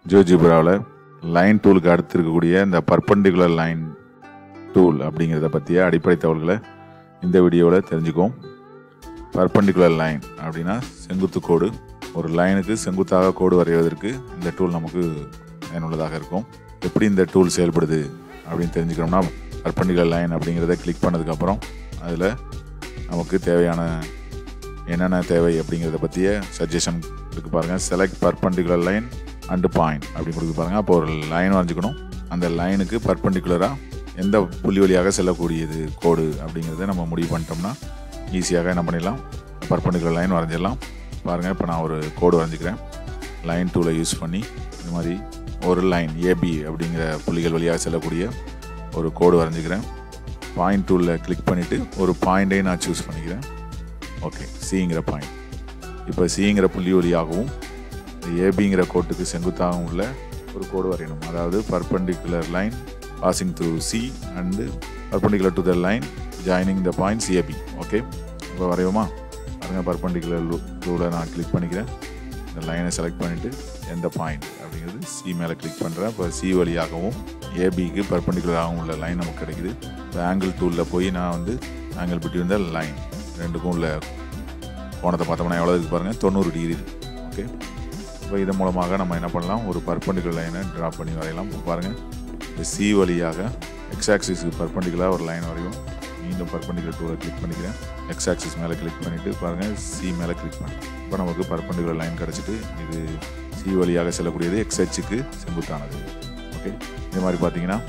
ஜியோஜிப்ராவில் line டூலுக்கு அடுத்து இருக்கக்கூடிய இந்த பர்பண்டிகுலர் லைன் டூல் அப்படிங்கிறத பற்றிய அடிப்படை தகவல்களை இந்த வீடியோவில் தெரிஞ்சுக்குவோம் பர்பண்டிகுலர் லைன் அப்படின்னா செங்குத்து கோடு ஒரு லைனுக்கு செங்குத்தாக கோடு வரைவதற்கு இந்த டூல் நமக்கு பயனுள்ளதாக இருக்கும் எப்படி இந்த டூல் செயல்படுது அப்படின்னு தெரிஞ்சுக்கணும்னா பர்பண்டிகுலர் லைன் அப்படிங்கிறத கிளிக் பண்ணதுக்கப்புறம் அதில் நமக்கு தேவையான என்னென்ன தேவை அப்படிங்கிறத பற்றிய சஜஷன் இருக்கு பாருங்கள் select perpendicular line and point அப்படின்னு கொடுத்து பாருங்கள் அப்போ ஒரு லைன் வரைஞ்சிக்கணும் அந்த லைனுக்கு பர்பண்டிகுலராக எந்த புள்ளி வழியாக செல்லக்கூடியது கோடு அப்படிங்கிறத நம்ம முடிவு பண்ணிட்டோம்னா ஈஸியாக என்ன பண்ணிடலாம் பர்பண்டிகுலர் லைன் வரைஞ்சிடலாம் பாருங்கள் இப்போ நான் ஒரு கோடு வரைஞ்சிக்கிறேன் லைன் டூலை யூஸ் பண்ணி இந்த மாதிரி ஒரு லைன் ஏபி அப்படிங்கிற புள்ளிகள் வழியாக செல்லக்கூடிய ஒரு கோடு வரைஞ்சிக்கிறேன் பாயிண்ட் டூலில் கிளிக் பண்ணிவிட்டு ஒரு பாயிண்டையும் நான் சூஸ் பண்ணிக்கிறேன் ஓகே சிங்கிற பாயிண்ட் இப்போ சிங்கிற புள்ளி வழியாகவும் ஏபிங்கிற கோட்டுக்கு செங்குத்தாகவும் உள்ள ஒரு கோடு வரையணும் அதாவது perpendicular line passing through C and perpendicular to the line joining the points A B okay இப்போ வரைவோமா பாருங்க பர்பண்டிகுலர் டூவில் நான் கிளிக் பண்ணிக்கிறேன் இந்த லைனை செலக்ட் பண்ணிவிட்டு எந்த பாயிண்ட் அப்படிங்கிறது சி மேலே கிளிக் பண்ணுறேன் இப்போ சி வழியாகவும் ஏபிக்கு பர்பண்டிகுலராகவும் உள்ள லைன் நமக்கு கிடைக்குது இப்போ ஆங்கிள் டூலில் போய் நான் வந்து ஆங்கிள் பிட்வீன் த லைன் ரெண்டுக்கும் உள்ள கோணத்தை பார்த்தோம்னா எவ்வளோ இருக்கு பாருங்கள் தொண்ணூறு டிகிரி ஓகே இப்போ இதன் மூலமாக நம்ம என்ன பண்ணலாம் ஒரு பர்பண்டிகுலர் லைனை ட்ரா பண்ணி வரையலாம் இப்போ பாருங்கள் இந்த சி வழியாக எக்ஸ் ஆக்சிஸுக்கு பர்பண்டிகுலராக ஒரு லைன் வரையும் மீண்டும் பர்பண்டிகுலர் டூவில் கிளிக் பண்ணிக்கிறேன் எக்ஸ் ஆக்சிஸ் மேலே கிளிக் பண்ணிவிட்டு பாருங்கள் சி மேலே கிளிக் பண்ணேன் இப்போ நமக்கு பர்பண்டிகுலர் லைன் கிடச்சிட்டு இது சி வழியாக செல்லக்கூடியது எக்ஸ் ஹெச்சுக்கு செங்குத்தானது ஓகே இதே மாதிரி பார்த்தீங்கன்னா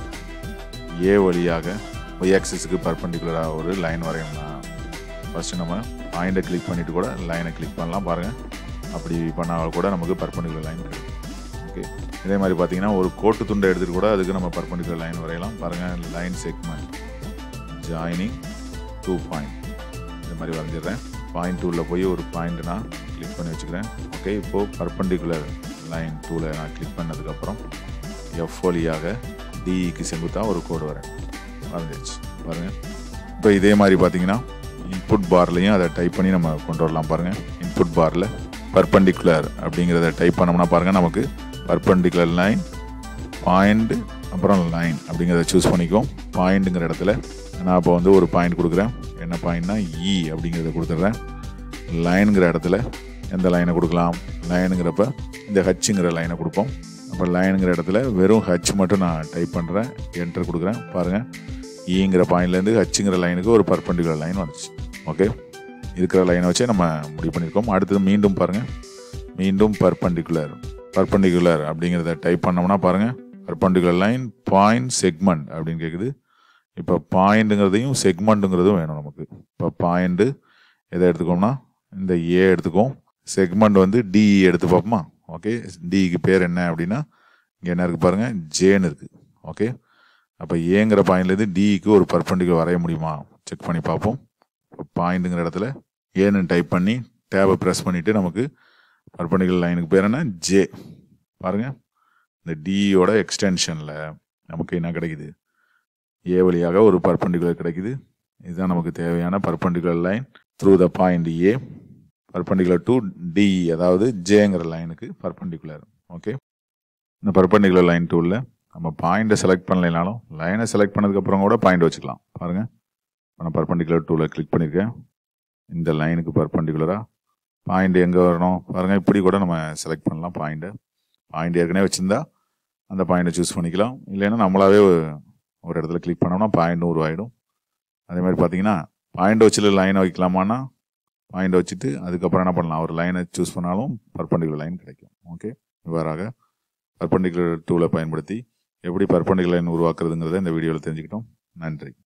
ஏ வழியாக ஒய் ஆக்சிஸுக்கு பர்பண்டிகுலராக ஒரு லைன் வரையணும்னா ஃபஸ்ட்டு நம்ம பாயிண்டை கிளிக் பண்ணிவிட்டு கூட லைனை கிளிக் பண்ணலாம் பாருங்கள் அப்படி பண்ணால் கூட நமக்கு பர்பண்டிகுலர் லைன் கிடைக்கும் ஓகே இதே மாதிரி பார்த்தீங்கன்னா ஒரு கோட்டு துண்டை எடுத்துகிட்டு கூட அதுக்கு நம்ம பர்பண்டிகுலர் லைன் வரையலாம் பாருங்கள் line segment joining two point இந்த மாதிரி வரைஞ்சிடுறேன் பாயிண்ட் டூவில் போய் ஒரு பாயிண்ட் நான் கிளிக் பண்ணி வச்சுக்கிறேன் ஓகே இப்போது பர்பண்டிகுலர் லைன் டூவில் நான் கிளிக் பண்ணதுக்கப்புறம் எஃப் வழியாக டிஇக்கு செங்குத்தாக ஒரு கோடு வரேன் வரைஞ்சிருச்சு பாருங்கள் இப்போ இதே மாதிரி பார்த்தீங்கன்னா இன்புட் பார்லையும் அதை டைப் பண்ணி நம்ம கொண்டு வரலாம் பாருங்கள் இன்புட் பாரில் பர்பண்டிகுலர் அப்படிங்கிறத டைப் பண்ணோம்னா பாருங்கள் நமக்கு பர்பண்டிகுலர் லைன் பாயிண்ட் அப்புறம் லைன் அப்படிங்கிறத சூஸ் பண்ணிக்குவோம் பாயிண்ட்டுங்கிற இடத்துல நான் இப்போ வந்து ஒரு பாயிண்ட் கொடுக்குறேன் என்ன பாயிண்ட்னா இ அப்படிங்கிறத கொடுத்துட்றேன் லைனுங்கிற இடத்துல எந்த லைனை கொடுக்கலாம் லைனுங்கிறப்ப இந்த ஹச்சுங்கிற லைனை கொடுப்போம் அப்போ லைனுங்கிற இடத்துல வெறும் ஹச் மட்டும் நான் டைப் பண்ணுறேன் என்டர் கொடுக்குறேன் பாருங்கள் ஈங்கிற பாயிண்ட்லேருந்து ஹச்சுங்கிற லைனுக்கு ஒரு பர்பண்டிகுலர் லைன் வந்துச்சு ஓகே இருக்கிற லைனை வச்சே நம்ம முடிவு பண்ணியிருக்கோம் அடுத்தது மீண்டும் பாருங்கள் மீண்டும் பர்பண்டிகுலர் பர்பண்டிகுலர் அப்படிங்கிறத டைப் பண்ணோம்னா பாருங்கள் பர்பண்டிகுலர் லைன் பாயிண்ட் செக்மெண்ட் அப்படின்னு கேட்குது இப்போ பாயிண்ட்டுங்கிறதையும் செக்மெண்ட்டுங்கிறதும் வேணும் நமக்கு இப்போ பாயிண்ட்டு எதை எடுத்துக்கோம்னா இந்த ஏ எடுத்துக்கோம் செக்மெண்ட் வந்து டிஇ எடுத்து பார்ப்போமா ஓகே டிக்கு பேர் என்ன அப்படின்னா இங்கே என்ன இருக்குது பாருங்கள் ஜேன்னு இருக்குது ஓகே அப்போ ஏங்கிற பாயிண்ட்லேருந்து டிக்கு ஒரு பர்பண்டிகுலர் வரைய முடியுமா செக் பண்ணி பார்ப்போம் இப்போ பாயிண்ட்டுங்கிற இடத்துல ஏன்னு டைப் பண்ணி டேபை ப்ரெஸ் பண்ணிவிட்டு நமக்கு பர்பண்டிகுலர் லைனுக்கு பேர் என்ன ஜே பாருங்கள் இந்த டியோட எக்ஸ்டென்ஷனில் நமக்கு என்ன கிடைக்குது ஏ வழியாக ஒரு பர்பண்டிகுலர் கிடைக்குது இதுதான் நமக்கு தேவையான perpendicular line through the point A perpendicular to D அதாவது ஜேங்கிற லைனுக்கு பர்பண்டிகுலர் ஓகே இந்த பர்பண்டிகுலர் லைன் டூலில் நம்ம பாயிண்ட்டை செலக்ட் பண்ணலைனாலும் லைனை செலக்ட் பண்ணதுக்கப்புறம் கூட பாயிண்ட் வச்சுக்கலாம் பாருங்கள் நான் பர்பண்டிகுலர் டூவில் கிளிக் பண்ணியிருக்கேன் இந்த லைனுக்கு பர்பண்டிகுலராக பாயிண்ட் எங்கே வரணும் பாருங்கள் இப்படி கூட நம்ம செலக்ட் பண்ணலாம் பாயிண்ட்டை பாயிண்ட் ஏற்கனவே வச்சுருந்தா அந்த பாயிண்ட்டை சூஸ் பண்ணிக்கலாம் இல்லைன்னா நம்மளாவே ஒரு இடத்துல கிளிக் பண்ணோம்னா பாயிண்ட்டும் உருவாயிடும் அதே மாதிரி பார்த்தீங்கன்னா பாயிண்ட் வச்சுட்டு லைனை வைக்கலாமான்னா பாயிண்ட் வச்சுட்டு அதுக்கப்புறம் என்ன பண்ணலாம் ஒரு லைனை சூஸ் பண்ணாலும் பர்பண்டிகுலர் லைன் கிடைக்கும் ஓகே இவ்வாறாக பர்பண்டிகுலர் டூலை பயன்படுத்தி எப்படி பர்பண்டிகுலர் லைன் உருவாக்குறதுங்கிறத இந்த வீடியோவில் தெரிஞ்சுக்கிட்டோம் நன்றி